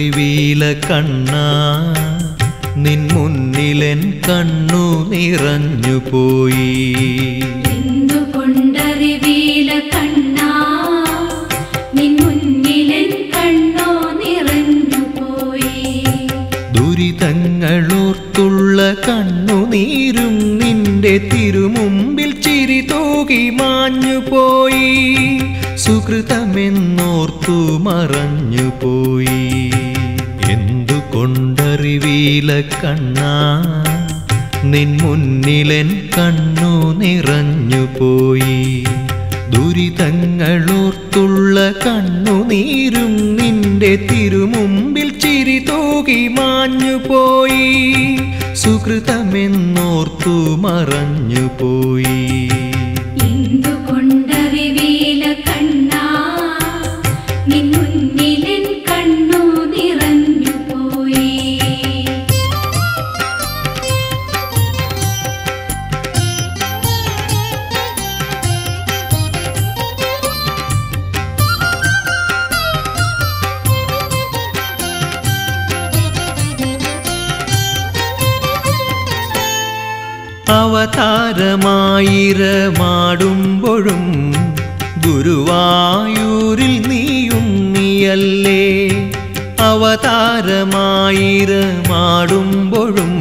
എന്തുകൊണ്ടറിവീല കണ്ണാ നിൻ മുന്നിലെൻ കണ്ണു നിറഞ്ഞു പോയി എന്തുകൊണ്ടറിവീല കണ്ണാ നിൻ മുന്നിലെൻ കണ്ണോ നിറഞ്ഞു പോയി ദുരിതങ്ങളോർത്തുള്ള കണ്ണുനീരും നിന്റെ തിരുമുമ്പിൽ ചിരി തൂകി മാഞ്ഞു പോയി സുഹൃതമെന്നോർത്തു മറഞ്ഞു പോയി എന്തുകൊണ്ടറിവീല കണ്ണാ നിൻ മുന്നിലെൻ കണ്ണു നിറഞ്ഞു പോയി ദുരിതങ്ങളോർത്തുള്ള കണ്ണുനീരും നിന്റെ തിരുമുമ്പിൽ ചിരി തൂകി മാഞ്ഞു പോയി സുഹൃതമെന്നോർത്തു മറഞ്ഞു പോയി എന്തുകൊണ്ടറിവീല കണ്ണാ നിൻ മുന്നിലെൻ കണ്ണോ നിറഞ്ഞു പോയി അവതാരമായിരമാടുമ്പോഴും ഗുരുവായൂരിൽ നീയുണ്ണിയല്ലേ അവതാരമായിരമാടുമ്പോഴും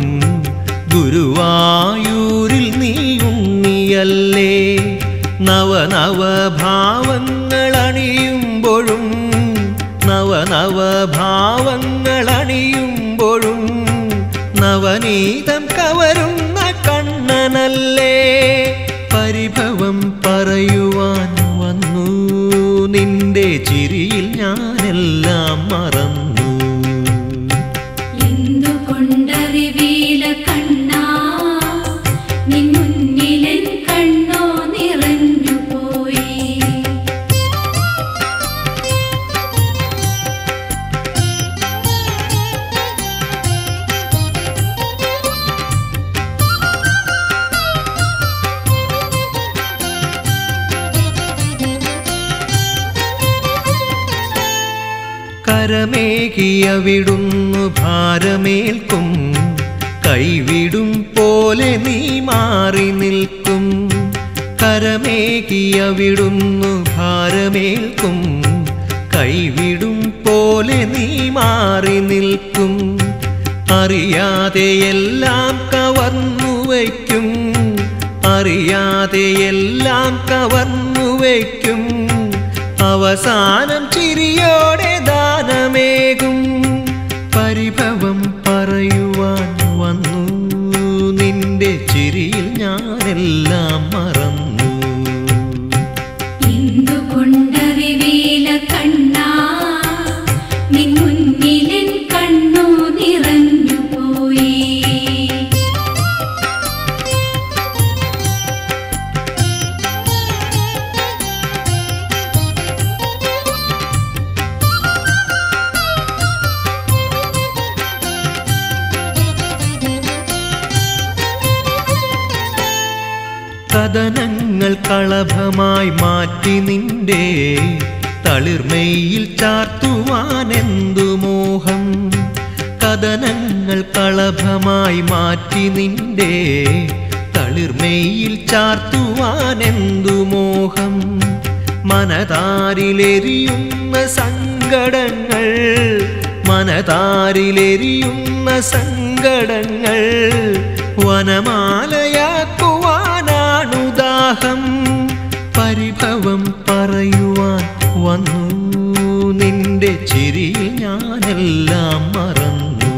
ഗുരുവായൂരിൽ നീയുണ്ണിയല്ലേ നവനവ ഭാവങ്ങളണിയുമ്പോഴും നവനവ ഭാവങ്ങളണിയുമ്പോഴും നവനീതം കവരുന്ന കണ്ണനല്ലേ പരിഭവം പറയുവാൻ വന്നു നിന്റെ ചിരിയിൽ ഞാനെല്ലാം മറന്നു എന്തുകൊണ്ടറിവീല കണ്ണാ നിൻ മുന്നിലെൻ കണ്ണോ നിറഞ്ഞു പോയി കരമേകിയവിടുന്നു ഭാരമേൽക്കും കൈവിടും പോലെ നീ മാറി നിൽക്കും കരമേകിയവിടുന്നു ഭാരമേൽക്കും കൈവിടും പോലെ നീ മാറി നിൽക്കും അറിയാതെ എല്ലാം കവർന്നു വയ്ക്കും അറിയാതെ എല്ലാം കവർന്നു വയ്ക്കും അവസാനം ചിരിയോടെ ദാനമേകും പരിഭവം പറയുവാൻ വന്നു നിന്റെ ചിരിയിൽ ഞാനെല്ലാം മറന്നു എന്തുകൊണ്ടറിവീല കണ്ണാ നിൻ മുന്നിലെൻ കണ്ണോ നിറഞ്ഞു പോയി കഥനങ്ങൾ കളഭമായി മാറ്റി നിന്റെ തളിർമയിൽ ചാർത്തുവാൻ എന്തു മോഹം കഥനങ്ങൾ കളഭമായി മാറ്റി നിന്റെ തളിർമയിൽ ചാർത്തുവാൻ എന്തു മോഹം മനതാരിലെരിയുന്ന സങ്കടങ്ങൾ മനതാരിലെരിയുന്ന സങ്കടങ്ങൾ വനമാലയാക്കുവാനാണുദാഹം പരിഭവം പറയുവാൻ വന്നു നിന്റെ ചിരിയിൽ ഞാനെല്ലാം മറന്നു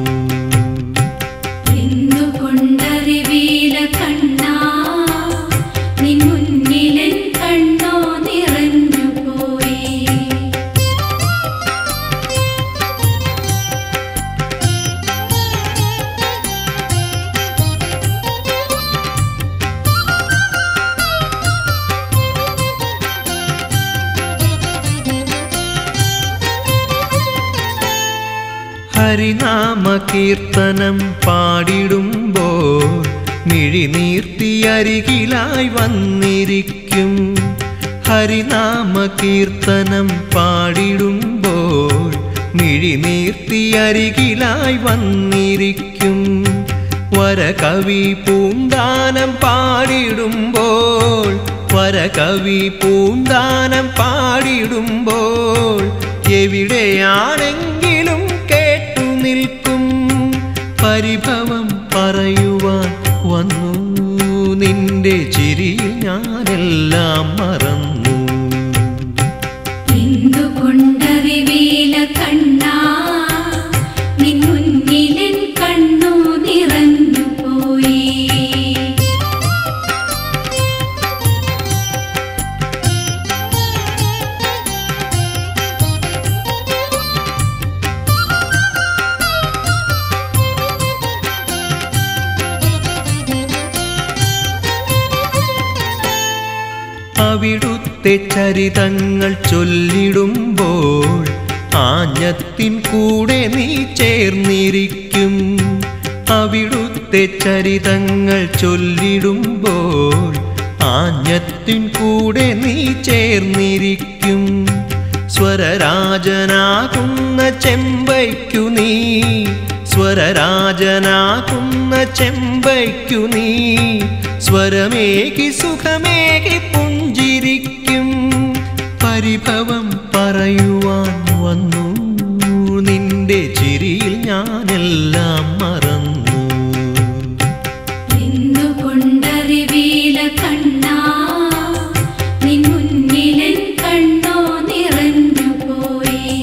എന്തുകൊണ്ടറിവീല കണ്ണാ നിൻ മുന്നിലെൻ കണ്ണോ നിറഞ്ഞു പോയി ഹരിനാമ കീർത്തനം പാടിടുമ്പോൾ മിഴിനീർത്തി അരികിലായി വന്നിരിക്കും ഹരിനാമ കീർത്തനം പാടിടുമ്പോൾ മിഴിനീർത്തിയരികിലായി വന്നിരിക്കും വരകവി പൂന്താനം പാടിടുമ്പോൾ വരകവി പൂന്താനം പാടിടുമ്പോൾ എവിടെയാണെങ്കിലും കേട്ടു നിൽക്കും പരിഭവം പറയുവാൻ വന്നു നിന്റെ ചിരിയിൽ ഞാനെല്ലാം മറന്നു എന്തുകൊണ്ടറിവീല കണ്ണാ നിൻ മുന്നിലെൻ കണ്ണു നിറഞ്ഞു പോയി അവിടുത്തെ ചരിതങ്ങൾ ചൊല്ലിടുമ്പോൾ ആഞ്ഞത്തിൻ കൂടെ നീ ചേർന്നിരിക്കും അവിടുത്തെ ചരിതങ്ങൾ ചൊല്ലിടുമ്പോൾ ആഞ്ഞത്തിൻ കൂടെ നീ ചേർന്നിരിക്കും സ്വരരാജനാകുന്ന ചെമ്പയ്ക്കു നീ സ്വരരാജനാകുന്ന ചെമ്പയ്ക്കു നീ സ്വരമേകി സുഖമേകി പുഞ്ചിരിക്കും പരിഭവം പറയുവാൻ വന്നു നിന്റെ ചിരിയിൽ ഞാനെല്ലാം മറന്നു എന്തുകൊണ്ടറിവീല കണ്ണാ നിൻ മുന്നിലെൻ കണ്ണു നിറഞ്ഞു പോയി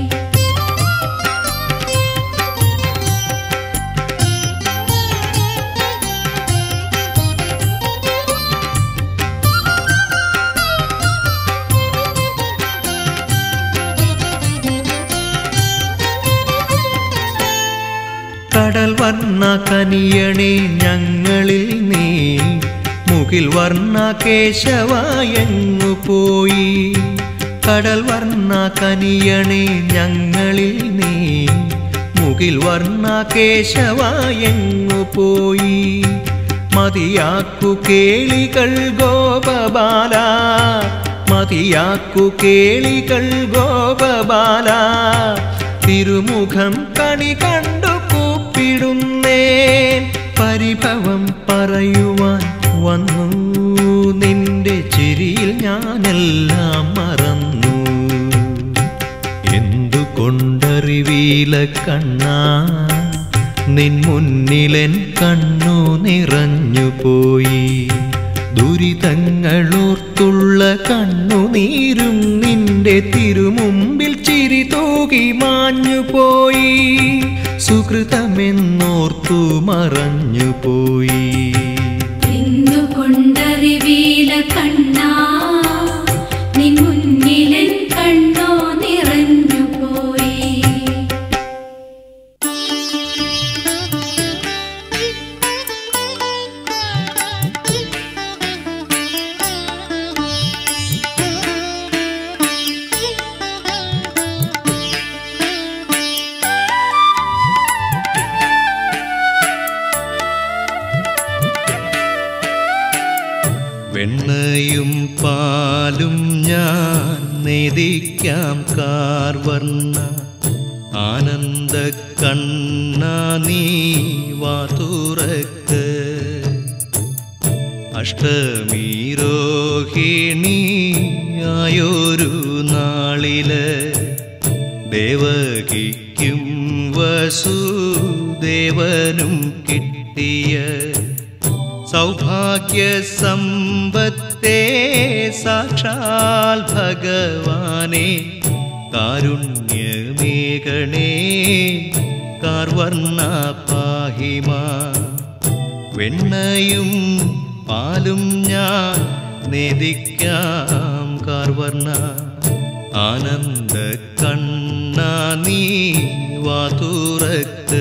കടൽ വർണ്ണ കനിയണേ ഞങ്ങളിൽ നീ മുകിൽ വർണ്ണ കേശവായങ്ങു പോയി കടൽ വർണ്ണ കനിയണേ ഞങ്ങളിൽ നീ മുകിൽ വർണ്ണ കേശവായങ്ങു പോയി മതിയാക്കു കേളികൾ ഗോപബാല മതിയാക്കു കേളികൾ ഗോപബാല തിരുമുഖം കണി കണ്ടു കൂപ്പിടുന്നേ പരിഭവം പറയുവാൻ വന്നു നിന്റെ ചിരിയിൽ ഞാനെല്ലാം മറന്നു എന്തുകൊണ്ടറിവീല കണ്ണാ നിൻ മുന്നിലെൻ കണ്ണു നിറഞ്ഞു പോയി ദുരിതങ്ങളോർത്തുള്ള കണ്ണുനീരും നിന്റെ തിരുമുമ്പിൽ ചിരി തൂകി മാഞ്ഞു പോയി സുഹൃതമെന്നോർത്തു മറഞ്ഞു പോയി എന്തുകൊണ്ടറിവീല കണ്ണാ നിൻ മുന്നിലെൻ കണ്ണു നിറഞ്ഞു പോയി വെണ്ണയും പാലും ഞാൻ നേദിക്കാം കാർവർണ്ണ ആനന്ദ കണ്ണ നീ വാതുറക്ക് അഷ്ടമീരോഹിണി ആയൊരു നാളില് ദേവകിക്കും വസുദേവനും കിട്ടിയ സൗഭാഗ്യ സമ്പത്തേ സാക്ഷാൽ ഭഗവാനെ കാരുണ്യമേകണേ കാർവർണ്ണ പാഹിമാ വെണ്ണയും പാലും ഞാൻ നേദിക്കാം കാർവർണ്ണ ആനന്ദ കണ്ണ നീ വാതുറക്ക്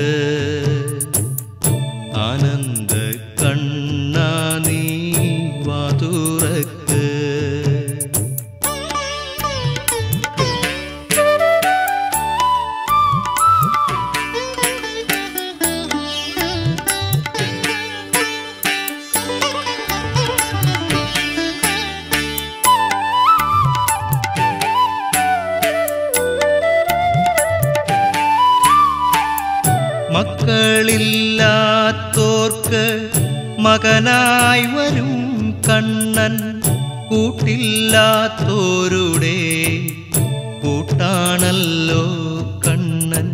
ആനന്ദ കണ്ണ നീ വാതുറക്ക് മക്കളില്ലാത്തോർക്ക് മകനായി വരും കണ്ണൻ കൂട്ടില്ലാത്തോരുടെ കൂട്ടാണല്ലോ കണ്ണൻ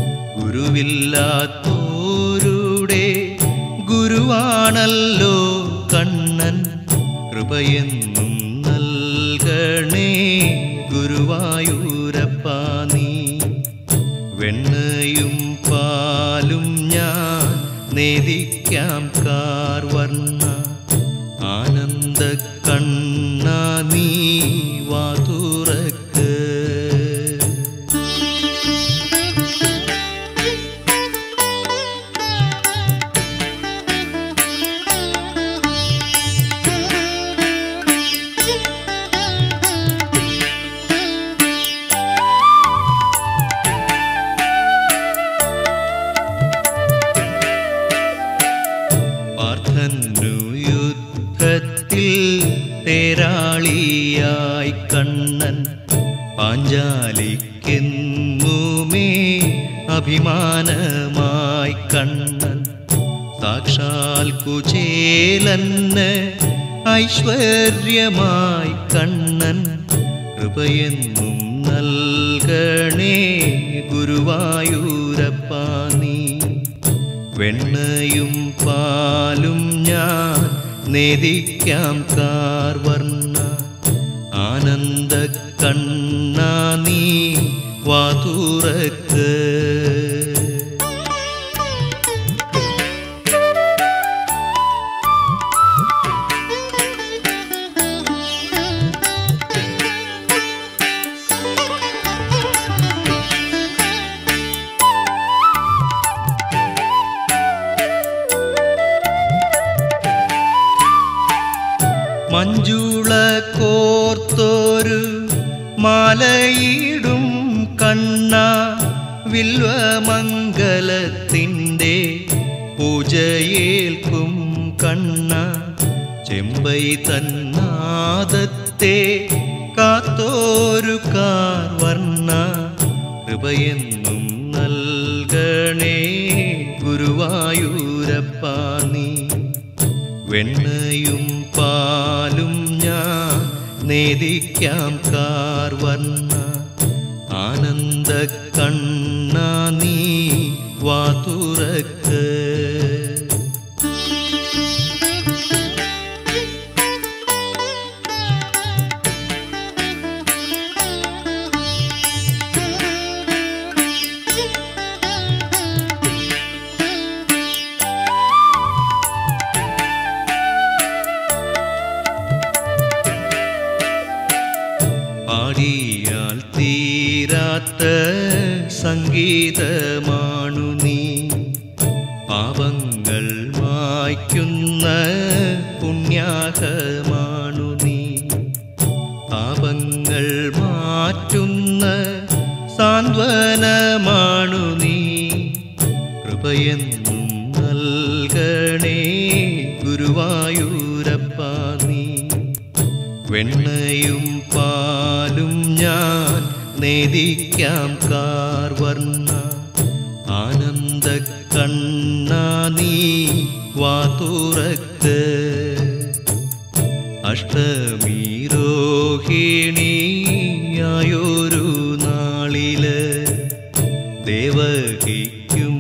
ഗുരുവില്ലാത്തോരുടെ ഗുരുവാണല്ലോ കണ്ണൻ കൃപയെന്നും നൽകണേ ഗുരുവായൂരപ്പാ നീ വെണ്ണയും പാലും ഞാൻ നേദിക്കാം കാർവർണ്ണ ആനന്ദ കണ്ണ നീ വാതുറക്ക് പാർത്ഥനു യുദ്ധത്തിൽ തേരാളിയായി കണ്ണൻ പാഞ്ചാലിക്കെന്നുമേ അഭിമാനമായി കണ്ണൻ സാക്ഷാൽ കുചേലന് ഐശ്വര്യമായി കണ്ണൻ കൃപയെന്നും നൽകണേ ഗുരുവായൂരപ്പാ നീ വെണ്ണയും പാലും ഞാൻ നേദിക്കാം കാർവർണ്ണ ആനന്ദ കണ്ണ നീ വാതുറക്ക് മഞ്ജുള കോർത്തൊരു മാലയിടും കണ്ണ വിൽവമംഗലത്തിൻ്റെ പൂജയേൽക്കും കണ്ണ ചെമ്പൈ തന്നാദത്തെ കാത്തോരു കാർവർണ്ണ കൃപയെന്നും നൽകണേ ഗുരുവായൂരപ്പാ നീ വെണ്ണയും പാലും ഞാൻ നേദിക്കാം കാർവർണ്ണ ആനന്ദ കണ്ണ നീ വാതുറക്ക് പാടിയാൽ തീരാത്ത സംഗീതമാണു നീ പാപങ്ങൾ മായ്ക്കുന്ന പുണ്യാഹമാണു നീ പാപങ്ങൾ മാറ്റുന്ന സാന്ത്വനമാണു നീ കൃപയെന്നും നൽകണേ ഗുരുവായൂരപ്പാ നീ വെണ്ണയും പാലും ഞാൻ നേദിക്കാം കാർവർണ്ണ ആനന്ദ കണ്ണ നീ വാതുറക്ക് അഷ്ടമീരോഹിണിയായൊരു നാളില് ദേവകിക്കും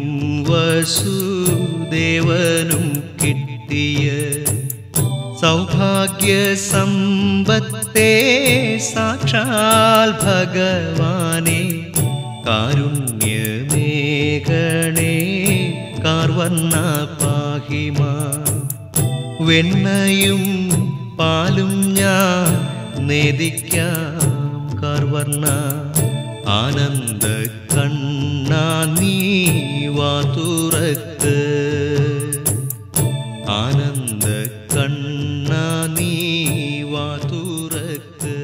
വസുദേവനും കിട്ടിയ സൗഭാഗ്യ സമ്പത്തേ സാക്ഷാൽ ഭഗവാനെ കാരുണ്യമേഘണേ കാർവർണ്ണ പാഹിമാ വെണ്ണയും പാലും ഞാൻ നേദിക്കാം കാർവർണ്ണ ആനന്ദ കണ്ണ നീ വാതുറക്ക് ആനന്ദ കണ്ണ നീ വാതുറക്ക്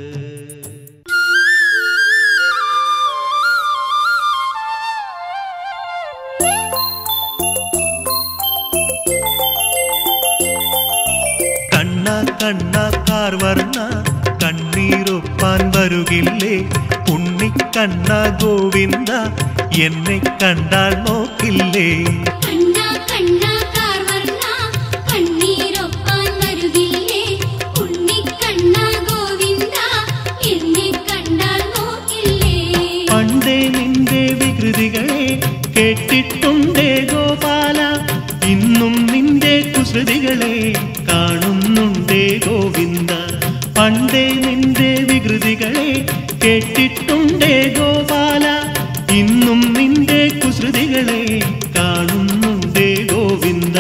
കണ്ണ കണ്ണ കാർവർണ്ണ കണ്ണീരൊപ്പാൻ വരുകില്ലേ ഉണ്ണിക്കണ്ണ ഗോവിന്ദ എന്നെ കണ്ടാൽ നോക്കില്ലേ കണ്ണ കണ്ണ കാർവർണ്ണ കണ്ണീരൊപ്പാൻ വരുകില്ലേ ഉണ്ണിക്കണ്ണ ഗോവിന്ദ എന്നെ കണ്ടാൽ നോക്കില്ലേ പണ്ടേ നിന്റെ വികൃതികളെ കേട്ടിട്ടുണ്ടേ ഗോപാല ഇന്നും നിന്റെ കുസൃതികളെ കാണുന്നുണ്ടേ ഗോവിന്ദ പണ്ടേ നിന്റെ വികൃതികളെ കേട്ടിട്ടുണ്ടേ ഗോപാല ഇന്നും നിന്റെ കുസൃതികളെ കാണുന്നുണ്ടേ ഗോവിന്ദ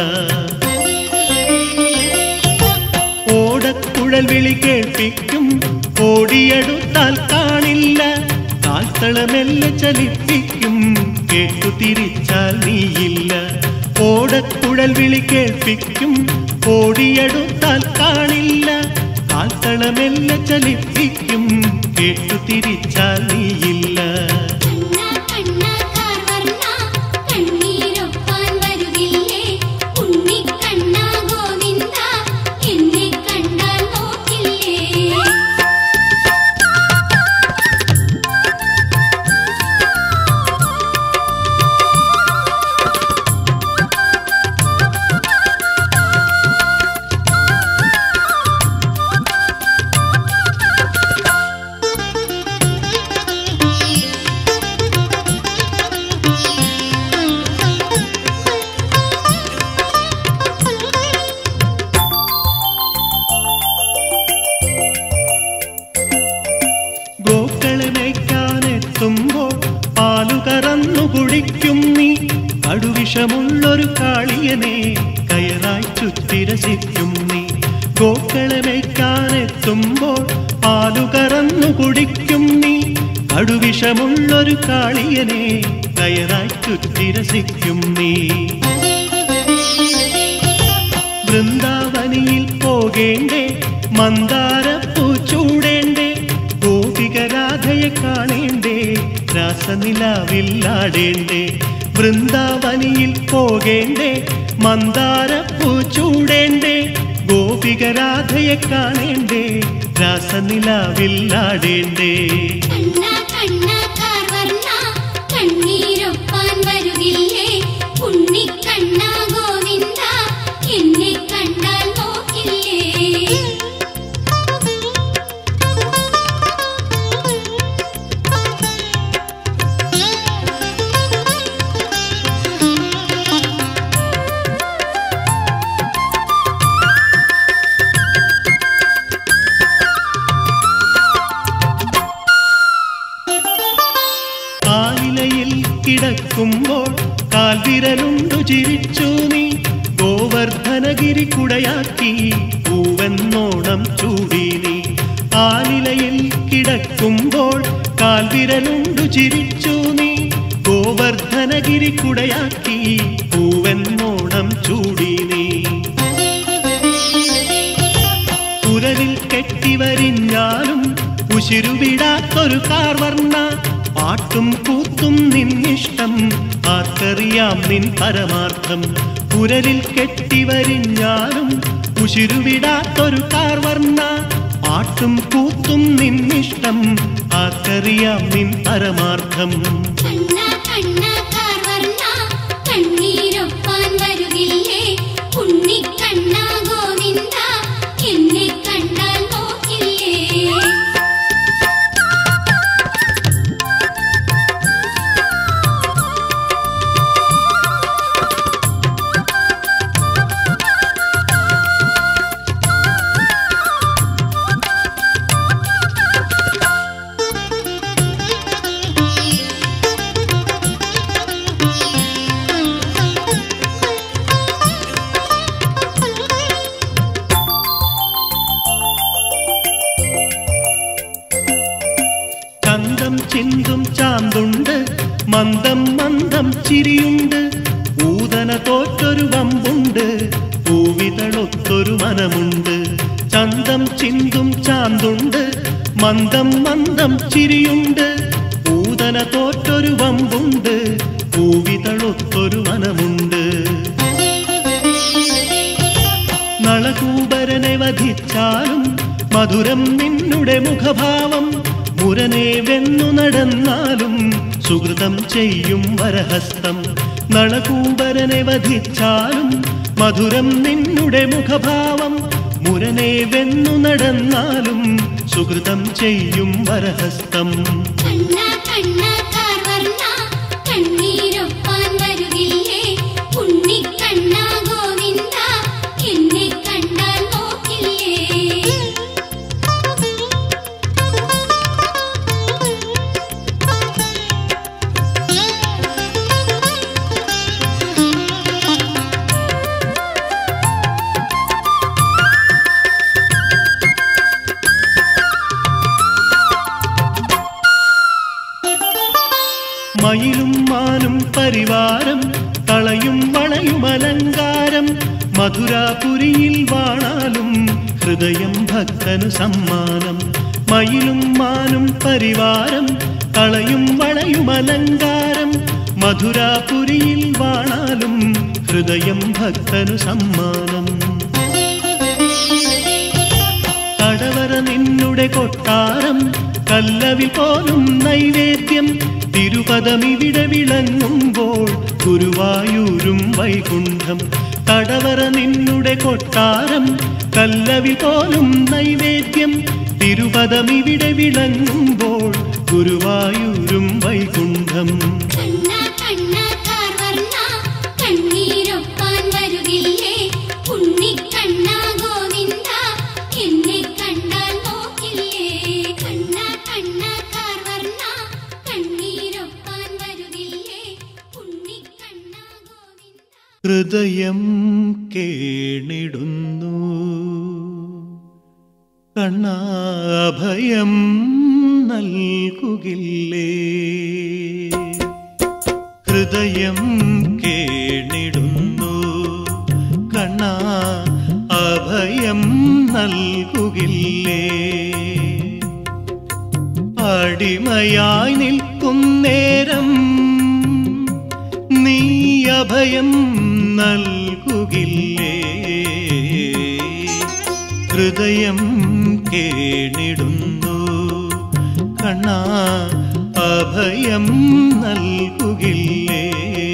ഓടക്കുഴൽ വിളി കേൾപ്പിക്കും ഓടിയെടുത്താൽ കാണില്ല കാൽത്തളമെല്ലെ ചലിപ്പിക്കും കേട്ടു തിരിച്ചാൽ നീയില്ല ഓടക്കുഴൽ വിളി കേൾപ്പിക്കും ഓടിയെടുത്താൽ കാണില്ല കാൽത്തളമെല്ലെ ചലിപ്പിക്കും കേട്ടു തിരിച്ചാൽ നീയില്ല കണ്ണ കണ്ണ കാർവർണ്ണ കണ്ണീരൊപ്പാൻ വരുകില്ലേ ഉണ്ണിക്കണ്ണ ഗോവിന്ദ എന്നെ കണ്ടാൽ നോക്കില്ലേ ഗോക്കളെ മേയ്ക്കാനെത്തുമ്പോൾ പാലു കറന്നു കുടിക്കും നീ കടുവിഷമുള്ളൊരു കാളിയനെ കയറായി ചുറ്റിരസിക്കും നീ ഗോക്കളെ മേയ്ക്കാനെത്തുമ്പോൾ പാലു കറന്നു കുടിക്കും നീ കടുവിഷമുള്ളൊരു കാളിയനെ കയറായി ചുറ്റിരസിക്കും നീ വൃന്ദാവനിയിൽ പോകേണ്ടേ മന്ദാരപ്പൂ ചൂടേണ്ടേ ഗോപികരാധയെ കാണേണ്ടേ രാസനിലാവില്ലാടേണ്ടേ വൃന്ദാവനിയിൽ പോകേണ്ടേ മന്ദാരപ്പൂ ചൂടേണ്ടേ ഗോപികരാധയെ കാണേണ്ടേ രാസനിലാവില്ലാടേണ്ടേ കണ്ണ കണ്ണ കാർവർണ്ണ കണ്ണീരൊപ്പാൻ വരുകില്ലേ ഉണ്ണിക്കണ്ണ ഗോവിന്ദ എന്നെ കണ്ടാൽ നോക്കില്ലേ ആലിലയിൽ കിടക്കുമ്പോൾ കാൽവിരലുണ്ടു ചിരിച്ചു നീ ഗോവർദ്ധനഗിരി കുടയാക്കി പൂവെന്നോണം ചൂടി നീ ആലിലയിൽ കിടക്കുമ്പോൾ കാൽവിരലുണ്ടു ചിരിച്ചു നീ ഗോവർദ്ധനഗിരി കുടയാക്കി പൂവെന്നോണം ചൂടി നീ കുരലിൽ കെട്ടിവരിഞ്ഞാലും ഉശിരുവിടാത്തൊരു കാർവർണ്ണ പാട്ടും കൂത്തും നിന്നിഷ്ടം ആർക്കറിയാം നിൻ പരമാർത്ഥം കുരലിൽ കെട്ടിവരിഞ്ഞാലും ഉശിരുവിടാത്തൊരു കാർവർണ്ണ പാട്ടും കൂത്തും നിന്നിഷ്ടം ആർക്കറിയാം നിൻ പരമാർത്ഥം കണ്ണ കണ്ണ കാർവർണ്ണ കണ്ണീരൊപ്പാൻ വരുകില്ലേ ഉണ്ണിക്കണ്ണ ഗോവിന്ദ എന്നെ കണ്ടാൽ നോക്കില്ലേ ചന്തം ചിന്തും ചാന്തുണ്ട് മന്ദം മന്ദം ചിരിയുണ്ട് ഊതന തോറ്റൊരു വമ്പുണ്ട് പൂവിതളൊത്തൊരു മനമുണ്ട് ചന്തം ചിന്തും ചാന്തുണ്ട് മന്ദം മന്ദം ചിരിയുണ്ട് ഊതന തോറ്റൊരു വമ്പുണ്ട് പൂവിതളൊത്തൊരു മനമുണ്ട് നളകൂപരനെ വധിച്ചാലും മധുരം നിന്നുടെ മുഖഭാവം മുരനെ വെന്നു നടന്നാലും സുഹൃത സുഹൃതം ചെയ്യും വരഹസ്തം നളകൂബരനെ വധിച്ചാലും മധുരം നിന്നുടെ മുഖഭാവം മുരനെ വെന്നു നടന്നാലും സുഹൃതം ചെയ്യും വരഹസ്തം കണ്ണ കണ്ണ കാർവർണ്ണ കണ്ണീരൊപ്പാൻ വരുകില്ലേ ഉണ്ണിക്കണ്ണ ഗോവിന്ദ എന്നെ കണ്ടാൽ നോക്കില്ലേ മയിലും മാനും പരിവാരം കളയും വളയും അലങ്കാരം മധുരാപുരിയിൽ വാണാലും ഹൃദയം ഭക്തനു സമ്മാനം മയിലും മാനും പരിവാരം കളയും വളയും അലങ്കാരം മധുരാപുരിയിൽ വാണാലും ഹൃദയം ഭക്തനു സമ്മാനം തടവറ നിന്നുടെ കൊട്ടാരം കല്ലവിൽ പോലും നൈവേദ്യം തിരുപദമിവിടെ വിളങ്ങുമ്പോൾ ഗുരുവായൂരും വൈകുണ്ഠം തടവറ നിന്നുടെ കൊട്ടാരം കല്ലവിൽ പോലും നൈവേദ്യം തിരുപദമിവിടെ വിളങ്ങുമ്പോൾ ഗുരുവായൂരും വൈകുണ്ഠം കണ്ണ കണ്ണ കാർവർണ്ണ കണ്ണീരൊപ്പാൻ വരുകില്ലേ ഉണ്ണിക്കണ്ണ ഗോവിന്ദ എന്നെ കണ്ടാൽ നോക്കില്ലേ കണ്ണ കണ്ണ കാർവർണ്ണ കണ്ണീരൊപ്പാൻ വരുകില്ലേ ഉണ്ണിക്കണ്ണ ഗോവിന്ദ ഹൃദയം കേണിടുന്നു കണ്ണാഭയം നൽകുകില്ലേ ഹൃദയം കേണിടുന്നു കണ്ണാ അഭയം നൽകുകില്ലേ അടിമയായി നിൽക്കും നേരം നീ അഭയം നൽകുകില്ലേ ഹൃദയം കേണിടുന്നു കണ്ണാ അഭയം നൽകുകില്ലേ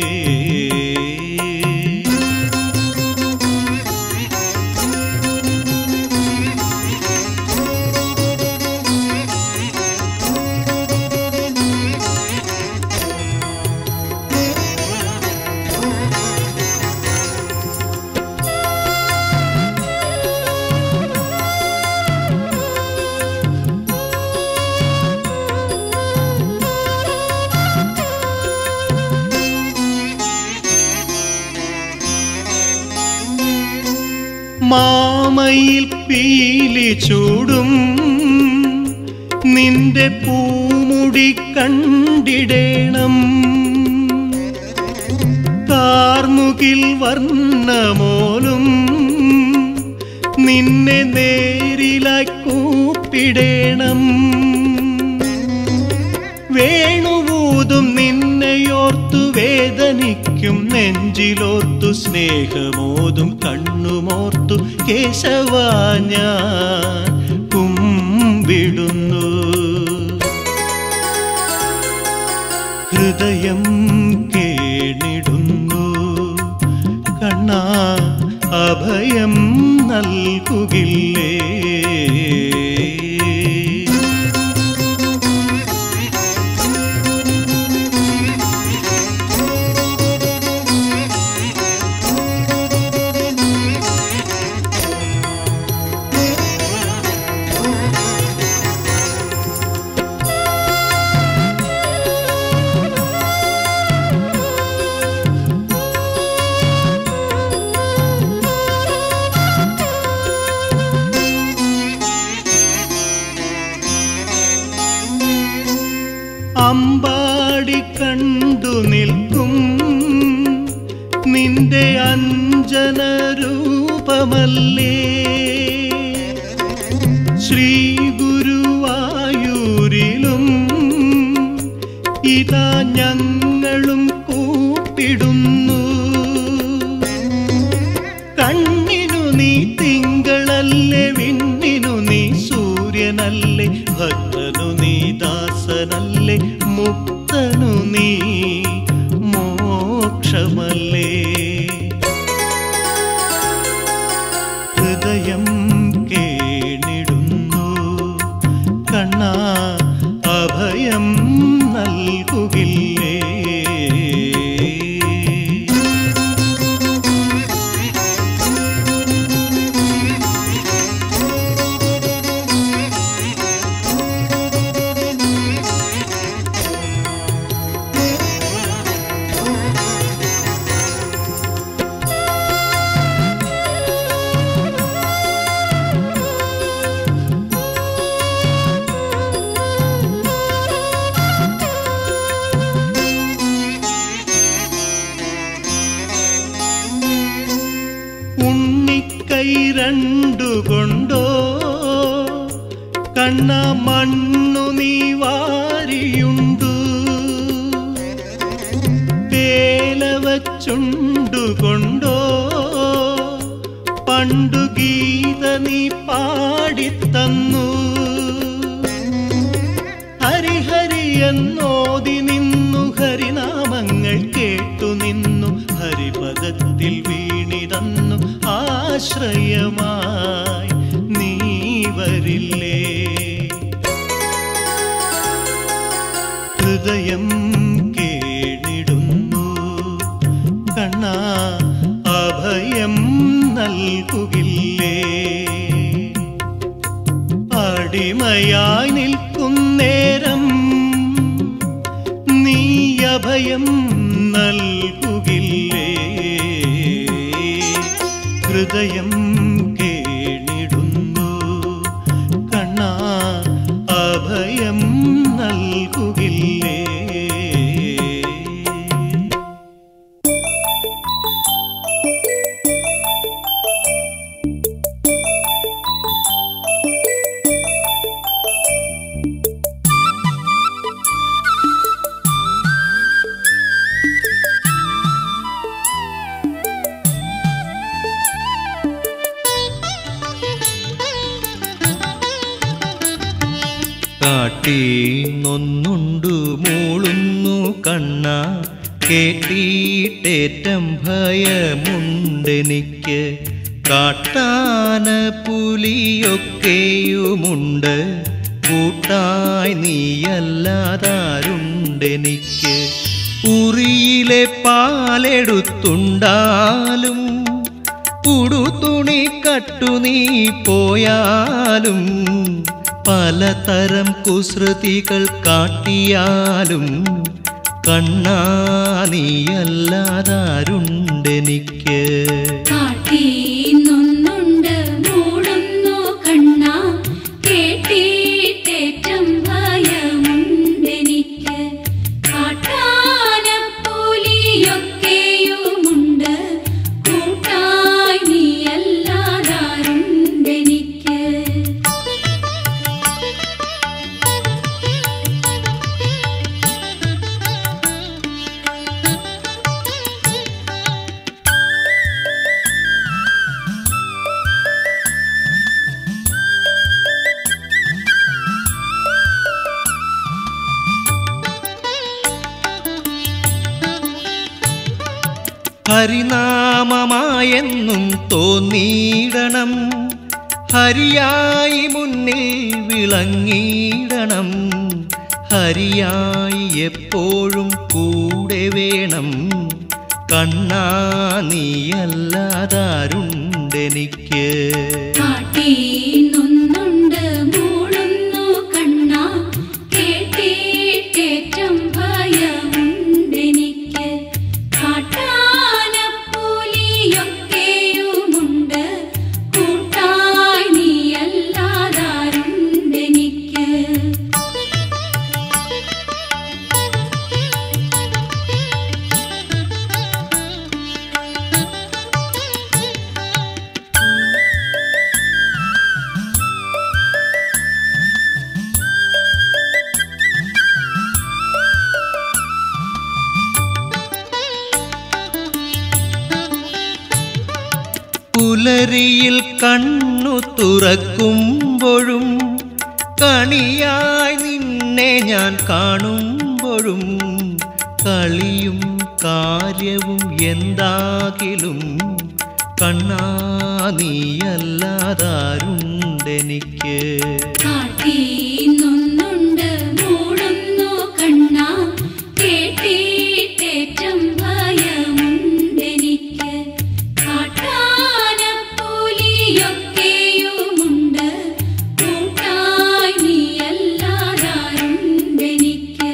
മാമയിൽ പീലി ചൂടും നിന്റെ പൂമുടി കണ്ടിടേണം കാർമുകിൽ വർണ്ണമോലും നിന്നെ നേരിലായി കൂപ്പിടേണം വേണുവൂതും നിന്നെയോർത്തു വേദനിക്കും നെഞ്ചിലോർത്തു സ്നേഹമോതും കണ്ണുമോർത്തു കേശവ ഞാൻ കുമ്പിടുന്നു ഹൃദയം കേണിടുന്നു കണ്ണാ അഭയം നൽകുകില്ലേ അമ്പാടി കണ്ടു നിൽക്കും നിന്റെ അഞ്ജന രൂപമല്ലേ ശ്രീ ഗുരുവായൂരിലും ഇതാ ഞങ്ങളും കൂപ്പിടുന്നു കണ്ണിനു നീ തിങ്കളല്ലേ വിണ്ണിനു നീ സൂര്യനല്ലേ ഭക്തനു നീ ദാസനല്ലേ മുക്തനു നീ വശമല്ലേ ഹൃദയം കേണിടുന്നു കണ്ണ അഭയം നൽകുകില്ലേ ഉണ്ണിക്കൈ രണ്ടുകൊണ്ടോ കണ്ണ മണ്ണു നീ വാരിയുണ്ടു തേലവച്ചുണ്ടുകൊണ്ടോ പണ്ടു ഗീത നീ പാടിത്തന്നു ഹരിഹരി എന്നോതി നിന്നു ഹരിനാമങ്ങൾ കേട്ടു നിന്നു ഹരിപദത്തിൽ വീണിതന്നു ആശ്രയമായി നീ വരില്ലേ ഹൃദയം കേണിടുന്നു കണ്ണ അഭയം നൽകുകില്ലേ അടിമയായി നിൽക്കുന്നേരം നീ അഭയം നൽകുകില്ലേ ഹൃദയം കേണിടുന്നു കണ്ണ അഭയം നൽകുകില്ലേ കാട്ടി നൊന്നുണ്ടു മൂളുന്നു കണ്ണ കേട്ടിട്ടേറ്റം ഭയമുണ്ടെനിക്ക് കാട്ടാന പുലിയൊക്കെയുമുണ്ട് കൂട്ടായി നീയല്ലാതാരുണ്ടെനിക്ക് ഉറിയിലെ പാലെടുത്തുണ്ടാലും ഉടുതുണി കട്ടു നീ പോയാലും പലതരം കുസൃതികൾ കാട്ടിയാലും കണ്ണാ നീയല്ലാതാരുണ്ടെനിക്ക് കാട്ടീന്നൊന്നുണ്ട് മൂളുന്നു കണ്ണ കേട്ടിട്ടേറ്റം ഭയമുണ്ടെനിക്ക് കാട്ടാനപ്പൂലിയൊക്കെയുമുണ്ട് കൂട്ടായി നീയല്ലാതാരുണ്ടെനിക്ക് ഹരിനാമമായെന്നും തോന്നിയിടണം ഹരിയായി മുന്നിൽ വിളങ്ങിയിടണം ഹരിയായി എപ്പോഴും കൂടെ വേണം കണ്ണാ നീയല്ലാതാരുണ്ടെനിക്ക് കാട്ടീന്നൊന്നുണ്ട് മൂളുന്നു കണ്ണ കേട്ടിട്ടേറ്റം ഭയമുണ്ടെനിക്ക് കാട്ടാനപ്പൂലിയൊക്കെയുമുണ്ട് കൂട്ടായി നീയല്ലാതാരുണ്ടെനിക്ക് പുലരിയിൽ കണ്ണു തുറക്കുമ്പോഴും കണിയായി നിന്നെ ഞാൻ കാണുമ്പോഴും കളിയും കാര്യവും എന്താകിലും കണ്ണാ നീയല്ലാതാരുണ്ടെനിക്ക് കാട്ടീന്നൊന്നുണ്ട് മൂടുന്നു കണ്ണ കേട്ടിട്ടേറ്റം ഭയമുണ്ടെനിക്ക് കാട്ടാനപ്പൂലിയൊക്കെയുമുണ്ട് കൂട്ടായി നീയല്ലാതാരുണ്ടെനിക്ക്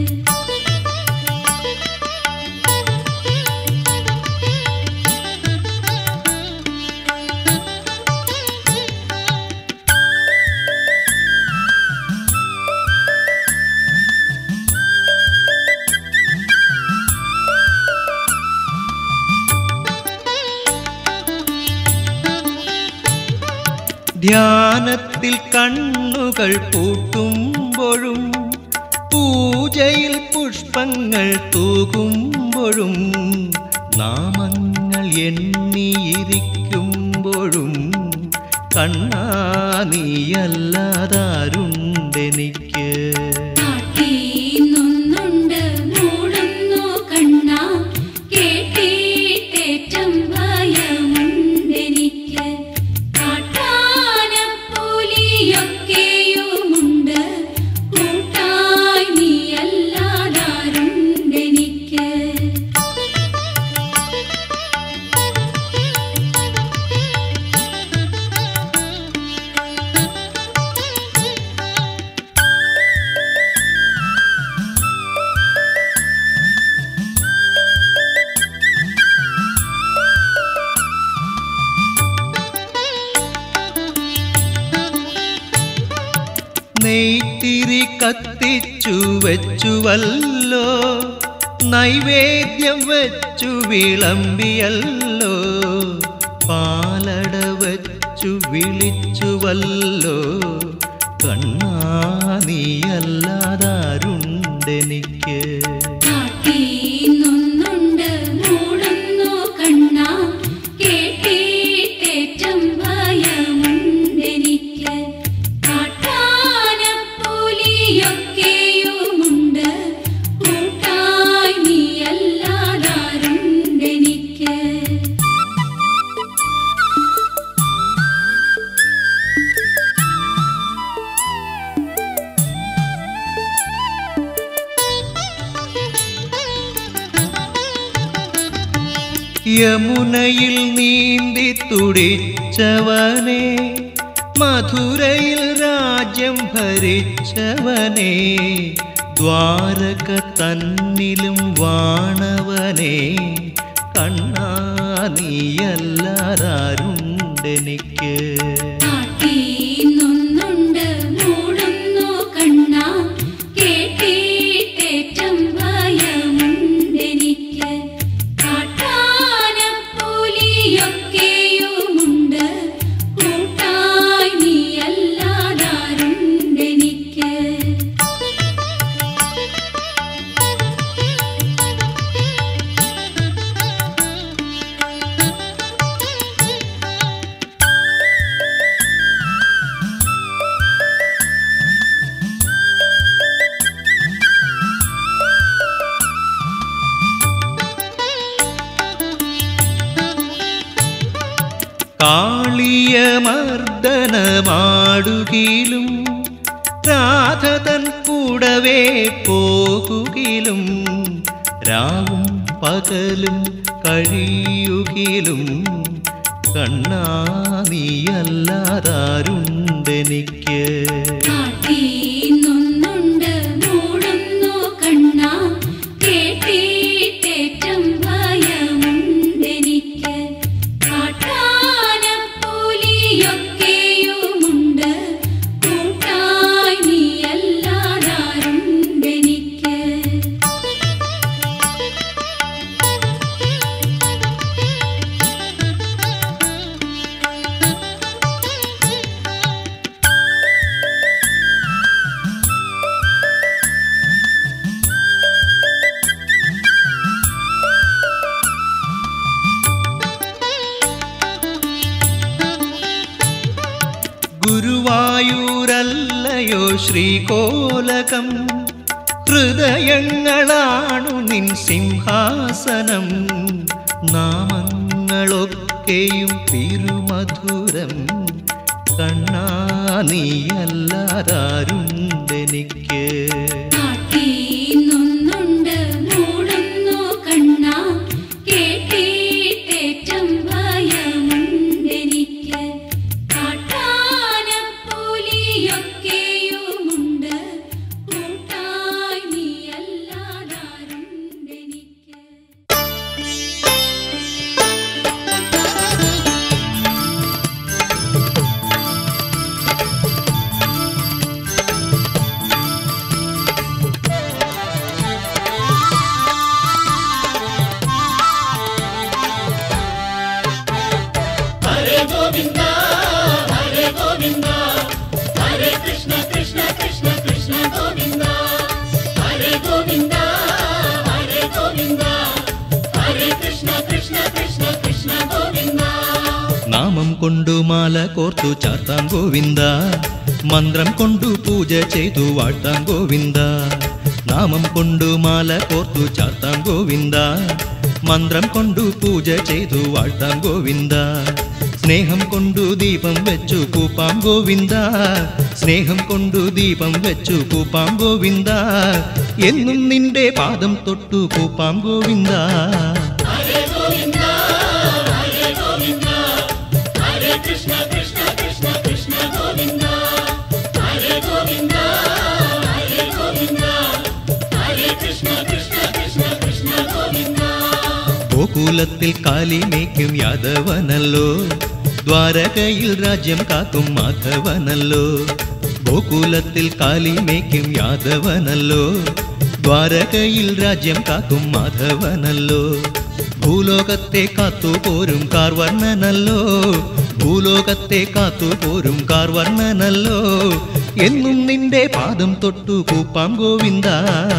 ധ്യാനത്തിൽ കണ്ണുകൾ പൂട്ടുമ്പോഴും പൂജയിൽ പുഷ്പങ്ങൾ തൂകുമ്പോഴും നാമങ്ങൾ എണ്ണിയിരിക്കുമ്പോഴും കണ്ണാ നീയല്ലാതാരുണ്ടെനിക്ക് കാട്ടീന്നൊന്നുണ്ട് മൂടുന്നു കണ്ണ കേട്ടിട്ടേറ്റം ഭയമുണ്ടെനിക്ക് കാട്ടാനപ്പൂലിയൊക്കെയുമുണ്ട് കൂട്ടായി നീയല്ലാതാരുണ്ടെനിക്ക് നെയ്ത്തിരി കത്തിച്ചു വെച്ചുവല്ലോ നൈവേദ്യം വെച്ചു വിളമ്പിയല്ലോ പാലട വെച്ചു വിളിച്ചുവല്ലോ കണ്ണാ നീയല്ലാതാരുണ്ടെനിക്ക് കാട്ടീന്നൊന്നുണ്ട് മൂടുന്നു കണ്ണ കേട്ടിട്ടേറ്റം ഭയമുണ്ടെനിക്ക് കാട്ടാനപ്പൂലിയൊക്കെയുമുണ്ട് കൂട്ടായി നീയല്ലാതാരുണ്ടെനിക്ക് യമുനയിൽ നീന്തി തുടിച്ചവനെ മധുരയിൽ രാജ്യം ഭരിച്ചവനെ ദ്വാരക തന്നിലും വാണവനെ കണ്ണാ നീയല്ലാതാരുണ്ടെനിക്ക് കാട്ടീന്നൊന്നുണ്ട് മൂടുന്നു കണ്ണ കേട്ടിട്ടേറ്റം ഭയമുണ്ടെനിക്ക് കാട്ടാനപ്പൂലിയൊക്കെയുമുണ്ട് കൂട്ടായി നീയല്ലാതാരുണ്ടെനിക്ക് കാളിയമർദ്ദനമാടുകിലും രാധതൻ കൂടവേ പോകുകിലും രാവും പകലും കഴിയുകിലും കണ്ണാ നീയല്ലാതാരുണ്ടെനിക്ക് കാട്ടീന്നൊന്നുണ്ട് മൂടുന്നു കണ്ണ കേട്ടിട്ടേറ്റം ഭയമുണ്ടെനിക്ക് കാട്ടാനപ്പൂലിയൊക്കെയുമുണ്ട് കൂട്ടായി നീയല്ലാതാരുണ്ടെനിക്ക് ഗുരുവായൂരല്ലയോ ശ്രീകോലകം ഹൃദയങ്ങളാണു നിൻ സിംഹാസനം നാമങ്ങളൊക്കെയും തിരുമധുരം കണ്ണാ നീയല്ലാതാരുണ്ടെനിക്ക് കാട്ടീന്നൊന്നുണ്ട് മൂടുന്നു കണ്ണ കേട്ടിട്ടേറ്റം ഭയമുണ്ടെനിക്ക് കാട്ടാനപ്പുലിയൊക്കെയുമുണ്ട് കൂട്ടായി നീയല്ലാതാരുണ്ടെനിക്ക് നാമം കൊണ്ടു മാല കോർത്തു ചാർത്താം ഗോവിന്ദ മന്ത്രം കൊണ്ടു പൂജ ചെയ്തു വാഴ്ത്താം ഗോവിന്ദ നാമം കൊണ്ടു മാല കോർത്തു ചാർത്താം ഗോവിന്ദ മന്ത്രം കൊണ്ടു പൂജ ചെയ്തു വാഴ്ത്താം ഗോവിന്ദ സ്നേഹം കൊണ്ടു ദീപം വെച്ചു കൂപ്പാം ഗോവിന്ദ സ്നേഹം കൊണ്ടു ദീപം വെച്ചു കൂപ്പാം ഗോവിന്ദ എന്നും നിന്റെ പാദം തൊട്ടു കൂപ്പാം ഗോവിന്ദ ഗോകുലത്തിൽ കാലിമേക്കും യാദവനല്ലോ ദ്വാരകയിൽ രാജ്യം കാക്കും മാധവനല്ലോ ഗോകുലത്തിൽ കാലിമേക്കും യാദവനല്ലോ ദ്വാരകയിൽ രാജ്യം കാക്കും മാധവനല്ലോ ഭൂലോകത്തെ കാത്തു പോരും കാർവർണ്ണനല്ലോ ഭൂലോകത്തെ കാത്തു പോരും കാർവർണ്ണനല്ലോ എന്നും നിന്റെ പാദം തൊട്ടു കൂപ്പാം ഗോവിന്ദ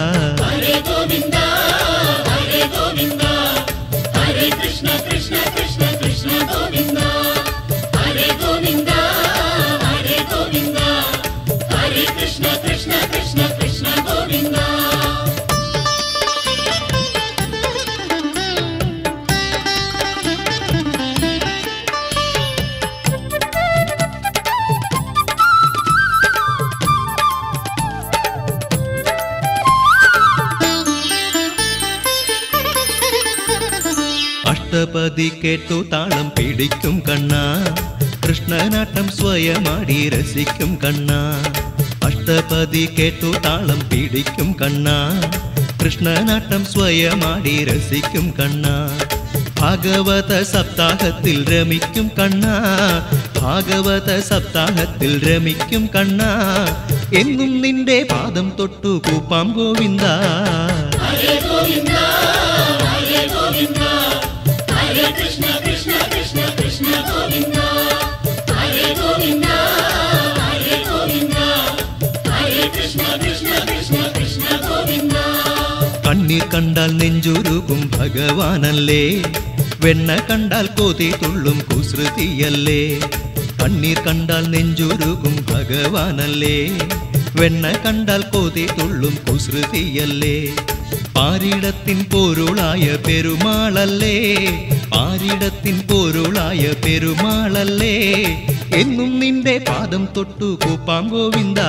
അഷ്ടപതി കേട്ടു താളം പിടിക്കും കണ്ണ കൃഷ്ണനാട്ടം സ്വയമാടി രസിക്കും കണ്ണ അഷ്ടപതി കേട്ടു താളം പിടിക്കും കണ്ണ കൃഷ്ണനാട്ടം സ്വയമാടി രസിക്കും കണ്ണ ഭാഗവത സപ്താഹത്തിൽ രമിക്കും കണ്ണ ഭാഗവത സപ്താഹത്തിൽ രമിക്കും കണ്ണ എന്നും നിന്റെ പാദം തൊട്ടു കൂപ്പാം ഗോവിന്ദ കണ്ണീർ കണ്ടാൽ നെഞ്ചുരുകും ഭഗവാനല്ലേ വെണ്ണ കണ്ടാൽ കോതി തുള്ളും കുസൃതിയല്ലേ കണ്ണീർ കണ്ടാൽ നെഞ്ചുരുകും ഭഗവാനല്ലേ വെണ്ണ കണ്ടാൽ കോതി തുള്ളും കുസൃതിയല്ലേ പാരിടത്തിൻ പൊരുളായ പെരുമാളല്ലേ പാരിടത്തിൻ പൊരുളായ പെരുമാളല്ലേ എന്നും നിന്റെ പാദം തൊട്ടു കൂപ്പാം ഗോവിന്ദ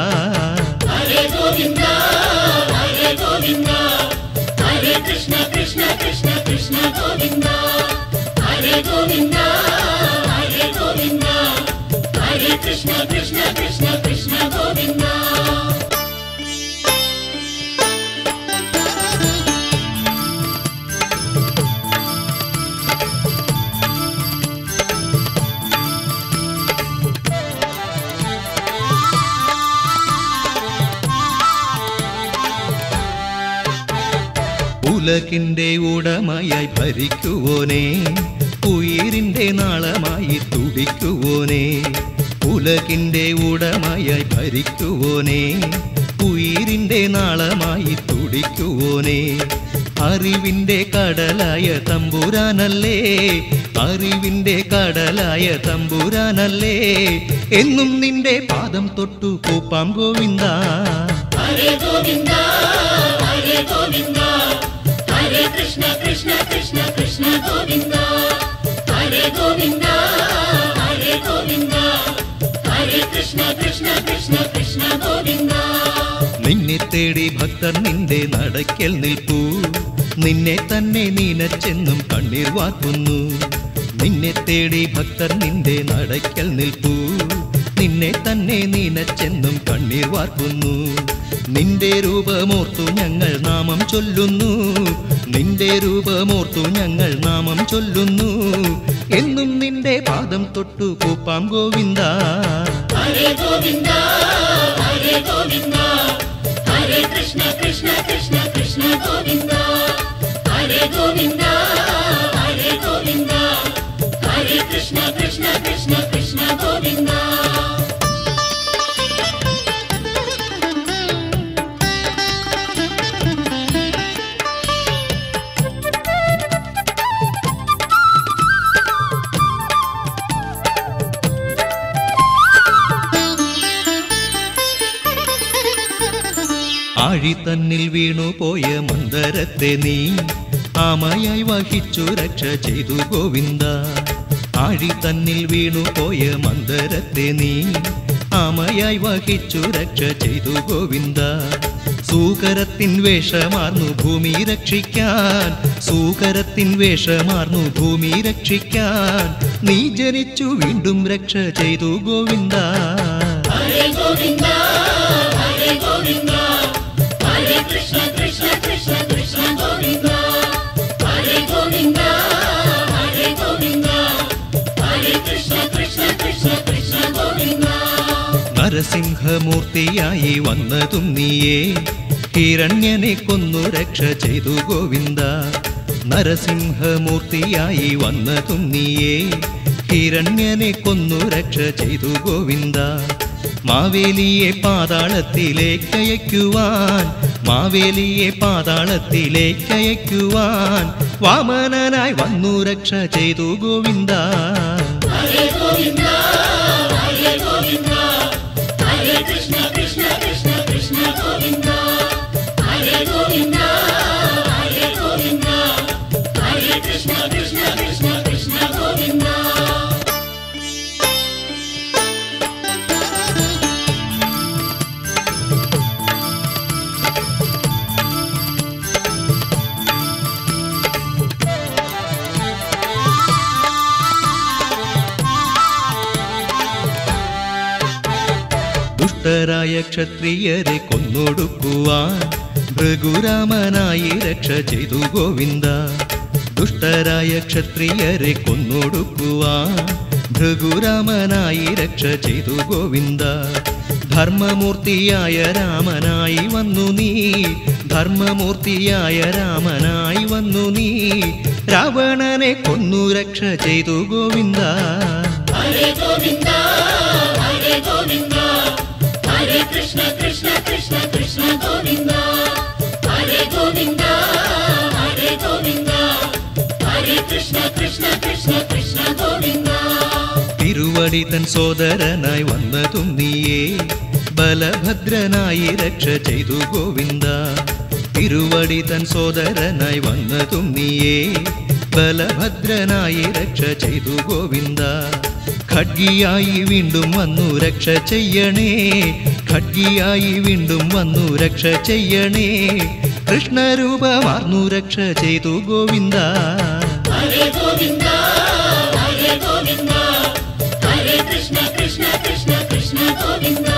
ഉലകിന്റെ ഉടമയായി ഭരിക്കുവോനെ ഉയിരിന്റെ നാളമായി തുടിക്കുവോനെ ഉലകിന്റെ ഉടമയായി ഭരിക്കുവോനെ ഉയിരിന്റെ നാളമായി തുടിക്കുവോനെ അറിവിന്റെ കടലായ തമ്പുരാനല്ലേ അറിവിന്റെ കടലായ തമ്പുരാനല്ലേ എന്നും നിന്റെ പാദം തൊട്ടു കൂപ്പാം ഗോവിന്ദ ഹരേ ഗോവിന്ദ ഗോവിന്ദ ഹരേ കൃഷ്ണ കൃഷ്ണ കൃഷ്ണ കൃഷ്ണ ഗോവിന്ദ ഹരേ ഗോവിന്ദ ഹരേ ഗോവിന്ദ ഹരേ കൃഷ്ണ കൃഷ്ണ കൃഷ്ണ കൃഷ്ണ ഗോവിന്ദ നിന്നെ തേടി ഭക്തർ നിന്റെ നടക്കൽ നിൽപ്പൂ നിന്നെ തന്നെ നീനച്ചെന്നും കണ്ണീർ വാർക്കുന്നു നിന്നെ തേടി ഭക്തർ നിന്റെ നടക്കൽ നിൽപ്പൂ നിന്നെ തന്നെ നീനച്ചെന്നും കണ്ണീർ വാർക്കുന്നു നിന്റെ രൂപമോർത്തു ഞങ്ങൾ നാമം ചൊല്ലുന്നു നിന്റെ രൂപമോർത്തു ഞങ്ങൾ നാമം ചൊല്ലുന്നു എന്നും നിന്റെ പാദം തൊട്ടു കൂപ്പാം ഗോവിന്ദ ഹരേ ഗോവിന്ദ ഹരേ ഗോവിന്ദ ഹരേ കൃഷ്ണ കൃഷ്ണ കൃഷ്ണ കൃഷ്ണ ഗോവിന്ദ ഹരേ ഗോവിന്ദ ഹരേ ഗോവിന്ദ ഹരേ കൃഷ്ണ കൃഷ്ണ കൃഷ്ണ കൃഷ്ണ ഗോവിന്ദ ആഴി തന്നിൽ വീണു പോയ മന്ദരത്തെ നീ ആമയായി വഹിച്ചു രക്ഷ ചെയ്തു ഗോവിന്ദ ആഴി തന്നിൽ വീണു പോയ മന്ദരത്തെ നീ ആമയായി വഹിച്ചു രക്ഷ ചെയ്തു ഗോവിന്ദ സൂകരത്തിൻ വേഷമാർന്നു ഭൂമി രക്ഷിക്കാൻ സൂകരത്തിൻ വേഷമാർന്നു ഭൂമി രക്ഷിക്കാൻ നീ ജനിച്ചു വീണ്ടും രക്ഷ ചെയ്തു ഗോവിന്ദ ഹരേ ഗോവിന്ദ ഹരേ ഗോവിന്ദ ഹരേ കൃഷ്ണ കൃഷ്ണ കൃഷ്ണ കൃഷ്ണ ഗോവിന്ദ ഹരേ ഗോവിന്ദ ഹരേ ഗോവിന്ദ ഹരേ കൃഷ്ണ കൃഷ്ണ കൃഷ്ണ കൃഷ്ണ ഗോവിന്ദ നരസിംഹമൂർത്തിയായി വന്നതും നീയേ ഹിരണ്യനെ കൊന്നു രക്ഷ ചെയ്തു ഗോവിന്ദ നരസിംഹമൂർത്തിയായി വന്നതും നീയേ ഹിരണ്യനെ കൊന്നു രക്ഷ ചെയ്തു ഗോവിന്ദ മാവേലിയെ പാതാളത്തിലേക്കയക്കുവാൻ മാവേലിയെ പാതാളത്തിലേക്കയക്കുവാൻ വാമനനായി വന്നു രക്ഷ ചെയ്തു ഗോവിന്ദ ഹരേ ഗോവിന്ദ ഹരേ ഗോവിന്ദ ഹരേ കൃഷ്ണ കൃഷ്ണ കൃഷ്ണ കൃഷ്ണ ഗോവിന്ദ ഹരേ ഗോവിന്ദ ഹരേ ഗോവിന്ദ ഹരേ കൃഷ്ണ കൃഷ്ണ കൃഷ്ണ കൃഷ്ണ ഗോവിന്ദ ദുഷ്ടരായ ക്ഷത്രിയരെ കൊന്നൊടുക്കുവാൻ ഭൃഗുരാമനായി രക്ഷ ചെയ്തു ഗോവിന്ദ ദുഷ്ടരായ ക്ഷത്രിയരെ കൊന്നൊടുക്കുവാൻ ഭൃഗുരാമനായി രക്ഷ ചെയ്തു ഗോവിന്ദ ധർമ്മമൂർത്തിയായ രാമനായി വന്നു നീ ധർമ്മമൂർത്തിയായ രാമനായി വന്നു നീ രാവണനെ കൊന്നു രക്ഷ ചെയ്തു ഗോവിന്ദ ഹരേ ഗോവിന്ദ ഹരേ ഗോവിന്ദ ഹരേ കൃഷ്ണ കൃഷ്ണ കൃഷ്ണ കൃഷ്ണ ഗോവിന്ദ ഹരേ ഗോവിന്ദ ഹരേ ഗോവിന്ദ ഹരേ കൃഷ്ണ കൃഷ്ണ കൃഷ്ണ കൃഷ്ണ ഗോവിന്ദ തിരുവടി തൻ സോദരനായി വന്നതും നീയേ ബലഭദ്രനായി രക്ഷ ചെയ്തു ഗോവിന്ദ തിരുവടി തൻ സോദരനായി വന്നതും നീയേ ബലഭദ്രനായി രക്ഷ ചെയ്തു ഗോവിന്ദ ഖഡ്ഗിയായി വീണ്ടും വന്നു രക്ഷ ചെയ്യണേ ഖഡ്ഗിയായി വീണ്ടും വന്നു രക്ഷ ചെയ്യണേ കൃഷ്ണരൂപമാർന്നു രക്ഷ ചെയ്തു ഗോവിന്ദ ഹരേ ഗോവിന്ദ ഹരേ ഗോവിന്ദ ഹരേ കൃഷ്ണ കൃഷ്ണ കൃഷ്ണ കൃഷ്ണ ഗോവിന്ദ